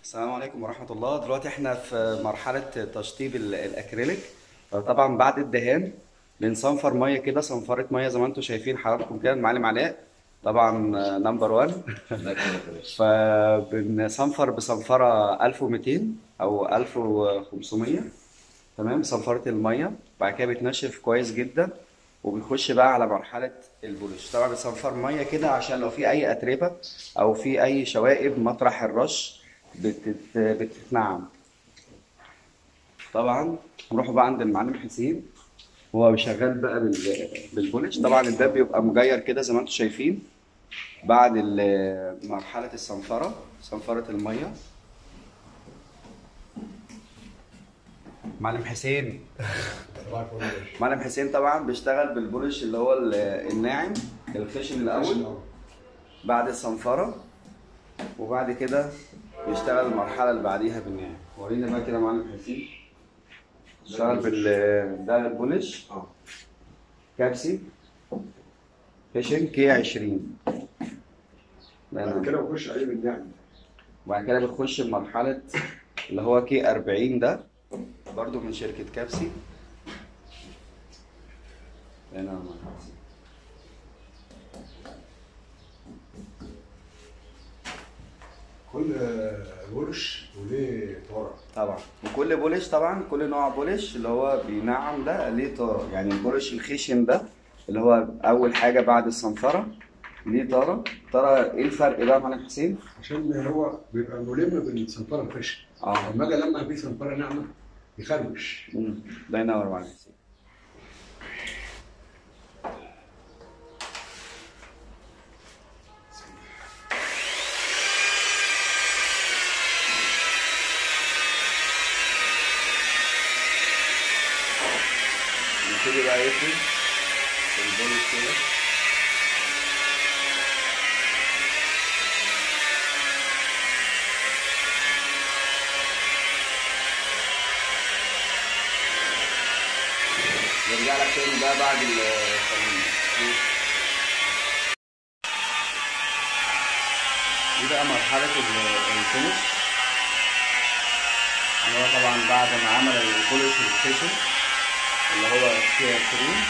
السلام عليكم ورحمة الله دلوقتي احنا في مرحلة تشطيب ال- الأكريليك طبعا بعد الدهان بنصنفر مية كده صنفرة مية زي ما انتم شايفين حضراتكم كده المعلم علاء طبعا نمبر 1 فبنصنفر بصنفرة 1200 أو 1500 تمام صنفرة المية بعد كده بتنشف كويس جدا وبنخش بقى على مرحلة البولش طبعا بنصنفر مية كده عشان لو في أي أتربة أو في أي شوائب مطرح الرش بتت... بتتنعم طبعا نروحوا بقى عند المعلم حسين هو شغال بقى بال... بالبولش طبعا الباب بيبقى مجير كده زي ما انتم شايفين بعد ال- مرحلة الصنفرة صنفرة المية معلم حسين معلم حسين طبعا بيشتغل بالبولش اللي هو ال- الناعم الخشن الاول بعد الصنفره وبعد كده بيشتغل المرحله اللي بعديها بالناعم ورينا بقى كده يا معلم حسين اشتغل بال ده البولش اه كابسي خشن كي 20 بعد كده بخش عليه بالنعم وبعد كده بتخش بمرحله اللي هو كي 40 ده برضو من شركه كابسي هنا يا معلم حسين. كل ورش وليه طارق طبعا وكل بولش طبعا كل نوع بولش اللي هو بينعم ده ليه طاره يعني البولش الخشن ده اللي هو اول حاجه بعد الصنفره ليه طاره طاره ايه الفرق بقى يا معلم حسين عشان هو بيبقى ملم بالصنفره الخشن اه لما اجي لما في صنفره ناعمه يخربش مم. ده ينور يا معلم حسين نبتدي بقى يفرد البولش كده نرجع لك تاني بقى بعد التمرين دي بقى مرحلة ال- الفينش اللي هو طبعا بعد ما عمل البولش الخشن اللي هو كي 20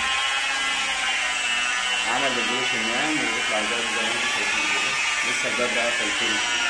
عمل البولش الناعم ويطلع الباب زي ما انتم شايفين كده لسه الباب بقى في الفينش